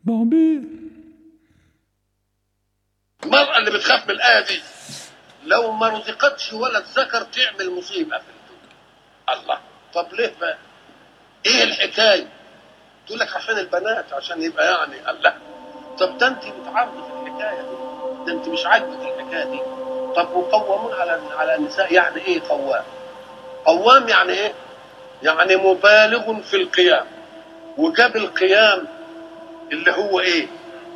بامبي المرأة اللي بتخاف من الآية دي لو ما رزقتش ولد ذكر تعمل مصيبة في الدنيا الله طب ليه بقى؟ ايه الحكاية؟ تقول لك عشان البنات عشان يبقى يعني الله طب ده انت متعرضة في الحكاية دي ده انت مش عاجبك الحكاية دي طب مقومون على على النساء يعني ايه قوام؟ قوام يعني ايه؟ يعني مبالغ في القيام وجاب القيام اللي هو ايه؟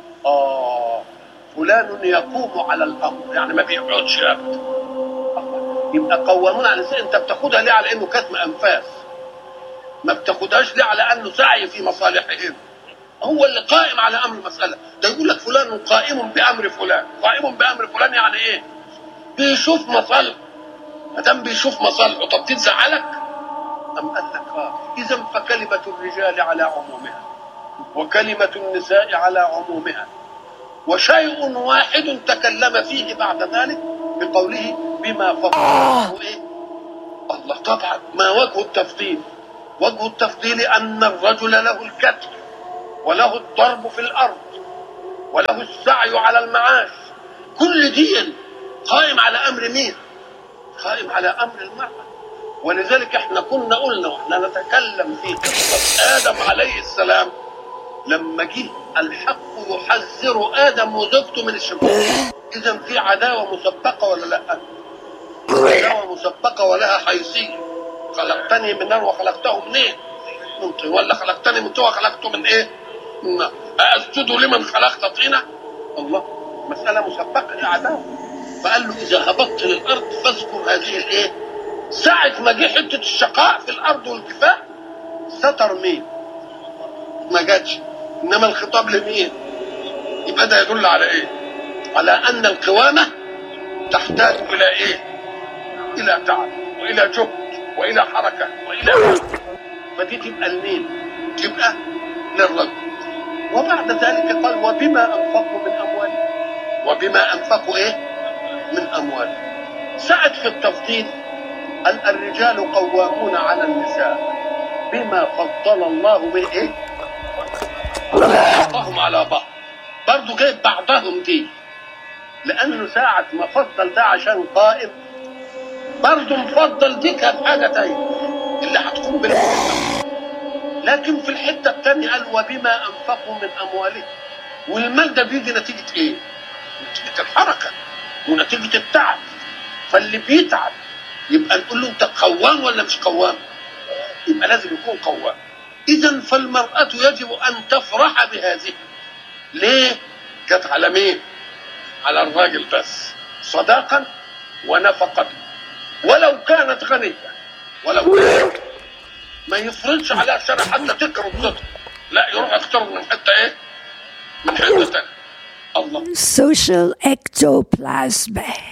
اه فلان يقوم على الامر يعني ما بيقعدش ابدا يبقى قوامون على الانسان انت بتاخدها ليه على انه كتم انفاس ما بتاخدهاش ليه على انه سعي في مصالحهم هو اللي قائم على امر المساله ده يقول لك فلان قائم بامر فلان قائم بامر فلان يعني ايه بيشوف مصالحه ما دام بيشوف مصالحه طب تزعلك ام قال لك اه اذا فكلمه الرجال على عمومها وكلمه النساء على عمومها وشيء واحد تكلم فيه بعد ذلك بقوله بما فضل الله ايه الله طبعا ما وجه التفضيل وجه التفضيل ان الرجل له الكتف وله الضرب في الارض وله السعي على المعاش كل دي قائم على امر مين قائم على امر المرأة ولذلك احنا كنا قلنا واحنا نتكلم في قصة ادم عليه السلام لما جه الحق يحذر ادم وزوجته من الشيطان اذا في عداوه مسبقه ولا لا عداوه مسبقه ولها حيثيه خلقتني من نار وخلقته منين من طين ولا خلقتني من طين وخلقته من ايه من نار أأسجد لمن خلقت طينا الله مسألة مسبقة هي عداوة فقال له إذا هبطت للأرض فاذكر هذه الإيه ساعة ما جه حتة الشقاء في الأرض والكفاح ستر مين ما جاتش انما الخطاب لمين يبقى ده يدل على ايه على ان القوامه تحتاج الى ايه الى تعب والى جهد والى حركه والى عمل. فدي تبقى لمين تبقى للرجل وبعد ذلك قال وبما انفقوا من اموالهم وبما انفقوا ايه من اموالهم سعد في التفضيل قال الرجال قوامون على النساء بما فضل الله به ايه بعضهم على بعض برضه جايب بعضهم دي لانه ساعة ما فضل ده عشان قائم برضه مفضل دي كانت حاجة تانية اللي هتكون بالمجتمع لكن في الحتة التانية قال وبما أنفقوا من أموالهم والمال ده بيجي نتيجة إيه؟ نتيجة الحركة ونتيجة التعب فاللي بيتعب يبقى نقول له أنت قوام ولا مش قوام؟ يبقى لازم يكون قوام إذا فالمرأة يجب أن تفرح بهذه ليه؟ جت على مين؟ على الراجل بس صداقا ونفقة ولو كانت غنية ولو كانت ما يفرضش عليها الشرع حتى تكرم صدق لا يروح يختار من حتة إيه؟ من حتة تانية الله Social ectoplasm.